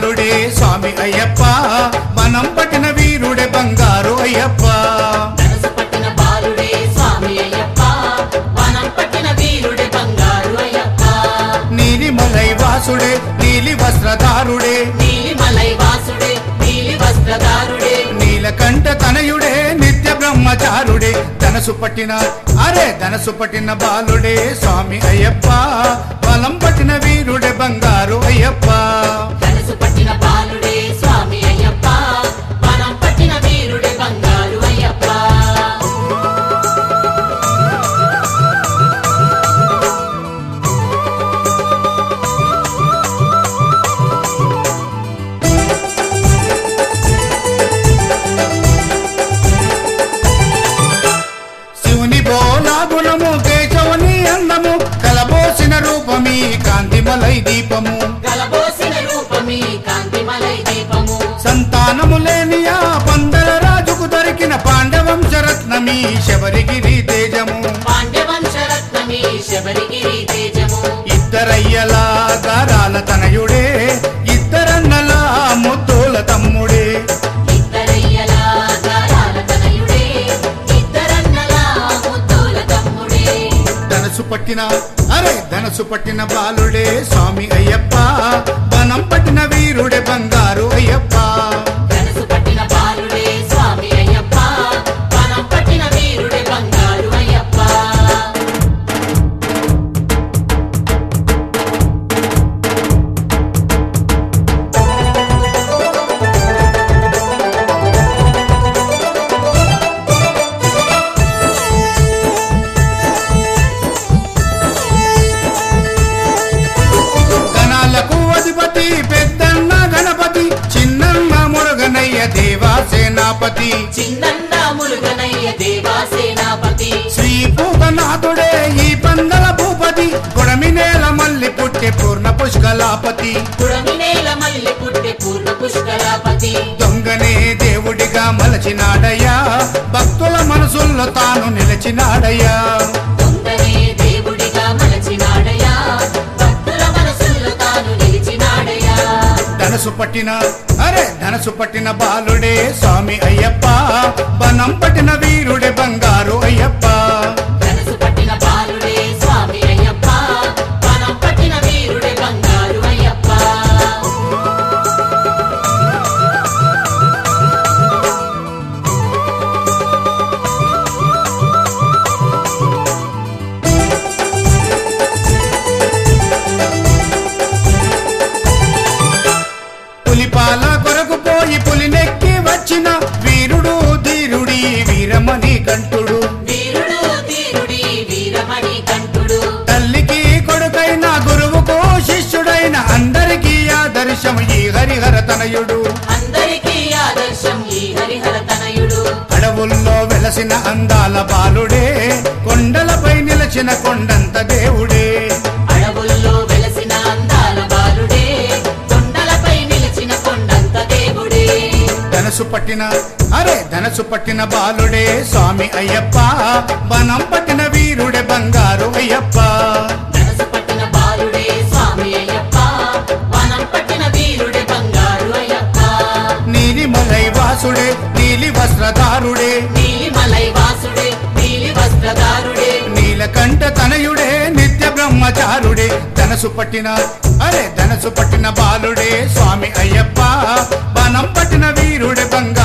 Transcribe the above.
బాలుడే స్వామి అయ్యప్ప మనం పట్టిన వీరుడే బంగారు అయ్యప్ప మనసు పట్టిన బాలుడే స్వామి అయ్యప్ప వనం పట్టిన వీరుడే బంగారు అయ్యప్ప నీలిమలై వాసుడే నీలి వస్త్రధారుడే నీలిమలై వాసుడే నీలి వస్త్రధారుడే నీలకంఠ తనయుడే నిత్య బ్రహ్మచారుడే ధనసు పట్టిన అరే ధనసు పట్టిన బాలుడే స్వామి అయ్యప్ప బలం పట్టిన వీరుడే బంగారు అయ్యప్ప మనసు పట్టిన బాలుడే స్వామి అయ్యప్ప వనం పట్టిన వీరుడే బంగారు అయ్యప్ప శివుని బోలా గుణము కేశవుని అందము కలబోసిన రూపమీ కాంతిమలై దీపము గలబోసిన రూపమి కాంతిమలై దీపము సంతానము లేని ఆ పందల రాజుకు దొరికిన పాండవంశరత్నమీ శబరిగిరి తేజము పాండ్యవంశరత్నమి శబరిగిరి తేజము ఇద్దరయ్యల గారాల తనయుడే ఇద్దరన్నల ముద్దుల తమ్ముడే ఇద్దరయ్యల గారాల తనయుడే ఇద్దరన్నల ముద్దుల తమ్ముడే ధనసు పట్టిన అరే ధనసు పట్టిన బాలుడే స్వామి అయ్యప్ప వనం పట్టిన వీరుడే బంగారు అయ్యప్ప మనసు పట్టిన బాలుడే స్వామి అయ్యప్ప వనం పట్టిన వీరుడే బంగారు అయ్యప్ప గణాలకు అధిపతి పెద్దన్న గణపతి చిన్నన్న మురుగనయ్య దేవా సేనాపతి చిన్నన్న మురుగనయ్య దేవా సేనాపతి శ్రీ పూగనాథుడే ఈ పందల భూపతి కొడమినేల మల్లి పుట్టె పూర్ణ పుష్కలాపతి పుడమినేల మల్లి పుట్టె పూర్ణ పుష్కరాపతి దొంగనే దేవుడిగా మలచినాడయ్యా భక్తుల మనసుల్లో తాను నిలిచినాడయ్యా దొంగనే దేవుడిగా మలచినాడయా భక్తుల మనసుల్లో తాను నిలిచినాడయా ధనసు పట్టిన అరే ధనసు పట్టిన బాలుడే స్వామి అయ్యప్ప బనం పట్టిన వీరుడే బంగారు అయ్యప్ప మనసు పట్టిన బాలుడే స్వామి అయ్యప్ప వనం పట్టిన వీరుడే బంగారు అయ్యప్ప పులిపాల కొరకు పోయి పులినెక్కి వచ్చిన వీరుడు ధీరుడి వీరమణి కంఠుడు వీరుడు తీరుడి వీరమణి కంఠుడు తల్లికి కొడుకైన గురువుకు శిష్యుడైన అందరికీ ఆదర్శం ఈ హరిహర తనయుడు అందరికీ ఆదర్శం ఈ హరిహర తనయుడు అడవుల్లో వెలసిన అందాల బాలుడే కొండలపై నిలచిన కొండంత దేవుడే అడవుల్లో వెలసిన అందాల బాలుడే కొండలపై నిలిచిన కొండంత దేవుడే ధనసు పట్టిన అరే ధనసు పట్టిన బాలుడే స్వామి అయ్యప్ప వనం పట్టిన వీరుడే బంగారు అయ్యప్ప మనసు పట్టిన బాలుడే స్వామి అయ్యప్ప వనం పట్టిన వీరుడే బంగారు అయ్యప్ప నీలిమలై వాసుడే నీలి వస్త్రధారుడే నీలిమలై వాసుడే నీలి వస్త్రధారుడే నీలకంఠ తనయుడే నిత్య బ్రహ్మచారుడే ధనసు పట్టిన అరే ధనసు పట్టిన బాలుడే స్వామి అయ్యప్ప వనం పట్టిన వీరుడే బంగారు